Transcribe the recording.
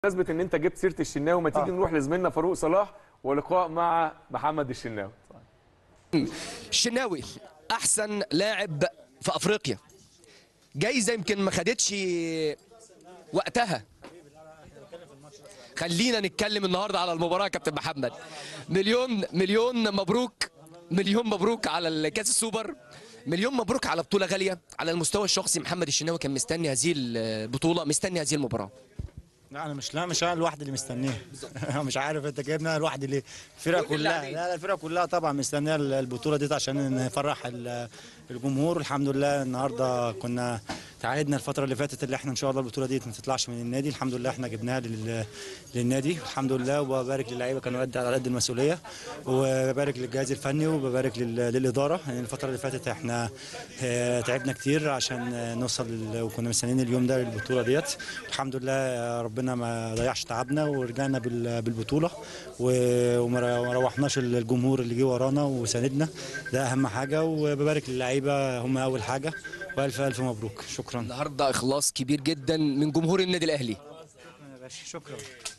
بمناسبه ان انت جبت سيره الشناوي ما تيجي نروح لزميلنا فاروق صلاح ولقاء مع محمد الشناوي الشناوي احسن لاعب في افريقيا جايزه يمكن ما خدتش وقتها خلينا نتكلم النهارده على المباراه يا كابتن محمد مليون مليون مبروك مليون مبروك على الكاس السوبر مليون مبروك على بطوله غاليه على المستوى الشخصي محمد الشناوي كان مستني هذه البطوله مستني هذه المباراه لا انا مش لا مش انا الواحد اللي مستنيه مش عارف انت جايبنا الواحد اللي الفرقه كل كلها اللاعبين. لا لا الفرقه كلها طبعا مستنيه البطوله دي عشان نفرح ال- الجمهور الحمد لله النهارده كنا تعهدنا الفتره اللي فاتت اللي احنا ان شاء الله البطوله دي ما تطلعش من النادي الحمد لله احنا جبناها لل- للنادي الحمد لله وببارك للعيبه كانوا قد على قد المسؤوليه وببارك للجهاز الفني وببارك لل- للاداره يعني الفتره اللي فاتت احنا آه، تعبنا كتير عشان آه، نوصل لل- وكنا مستنيين اليوم ده للبطوله ديت الحمد لله آه، ربنا ما ضيعش تعبنا ورجعنا بال- بالبطوله و- وما ر- ما روحناش الجمهور اللي جه ورانا وساندنا ده اهم حاجه وببارك للعيبه هم اول حاجه والف الف مبروك شكرا النهارده اخلاص كبير جدا من جمهور النادي الاهلي شكرا